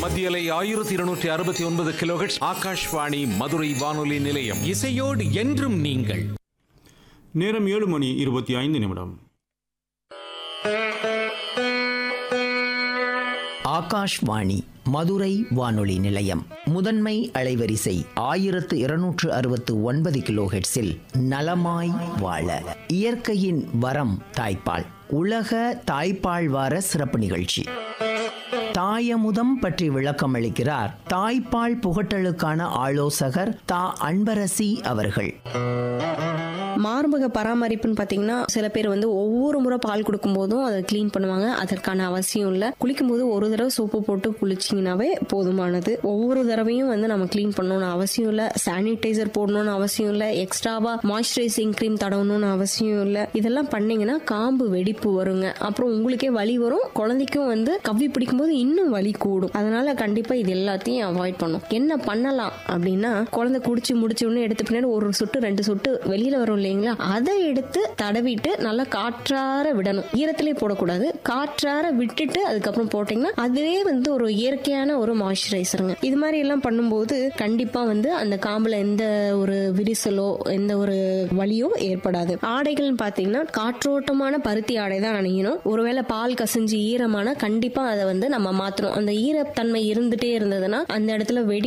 மத்தியலை ஆயிரத்தி இருநூற்றி அறுபத்தி ஒன்பது கிலோஹெட்ஸ் ஆகாஷ்வாணி மதுரை வானொலி நிலையம் இசையோடு என்றும் நீங்கள் நேரம் ஏழு மணி இருபத்தி ஐந்து நிமிடம் ஆகாஷ்வாணி மதுரை வானொலி நிலையம் முதன்மை அலைவரிசை ஆயிரத்து இருநூற்று அறுபத்து ஒன்பது கிலோஹெட்ஸில் நலமாய் வாழ இயற்கையின் வரம் தாய்ப்பால் உலக தாய்ப்பால் வார சிறப்பு நிகழ்ச்சி தாயமுதம் பற்றி விளக்கம் அளிக்கிறார் தாய்ப்பால் புகட்டலுக்கான ஆலோசகர் தா அன்பரசி அவர்கள் மார்பக பராமரிப்புன்னு பார்த்தீங்கன்னா சில பேர் வந்து ஒவ்வொரு முறை பால் கொடுக்கும் போதும் அதை க்ளீன் பண்ணுவாங்க அதற்கான அவசியம் இல்லை குளிக்கும் போது ஒரு தடவை சோப்பு போட்டு குளிச்சிங்கனாவே போதுமானது ஒவ்வொரு தடவையும் வந்து நம்ம க்ளீன் பண்ணணும்னு அவசியம் இல்லை சானிடைசர் போடணும்னு அவசியம் இல்லை எக்ஸ்ட்ராவா மாய்ஸ்சரைசிங் க்ரீம் தடவணும்னு அவசியம் இல்லை இதெல்லாம் பண்ணீங்கன்னா காம்பு வெடிப்பு வருங்க அப்புறம் உங்களுக்கே வலி வரும் குழந்தைக்கும் வந்து கவ்வி பிடிக்கும்போது இன்னும் வலி கூடும் அதனால கண்டிப்பா இது எல்லாத்தையும் அவாய்ட் பண்ணும் என்ன பண்ணலாம் அப்படின்னா குழந்தை குடிச்சு முடிச்ச உடனே எடுத்த பின்னாடி ஒரு சொட்டு ரெண்டு சொட்டு வெளியில வரும் இல்லைங்களா அதை எடுத்து தடவிட்டு நல்லா காற்றார விடணும் ஈரத்திலே போடக்கூடாது காற்றார விட்டுட்டு அதுக்கப்புறம் போட்டீங்கன்னா அதுவே வந்து ஒரு இயற்கையான ஒரு மாய்ஸ்சரைசருங்க இது மாதிரி எல்லாம் பண்ணும்போது கண்டிப்பா வந்து அந்த காம்புல எந்த ஒரு விரிசலோ எந்த ஒரு வலியோ ஏற்படாது ஆடைகள்னு பாத்தீங்கன்னா காற்றோட்டமான பருத்தி ஆடை தான் அணியணும் ஒருவேளை பால் கசிஞ்சு ஈரமான கண்டிப்பா அதை வந்து நம்ம மாத்தணும் அந்த ஈரத்தன்மை இருந்துட்டே இருந்ததுன்னா அந்த இடத்துல வெடி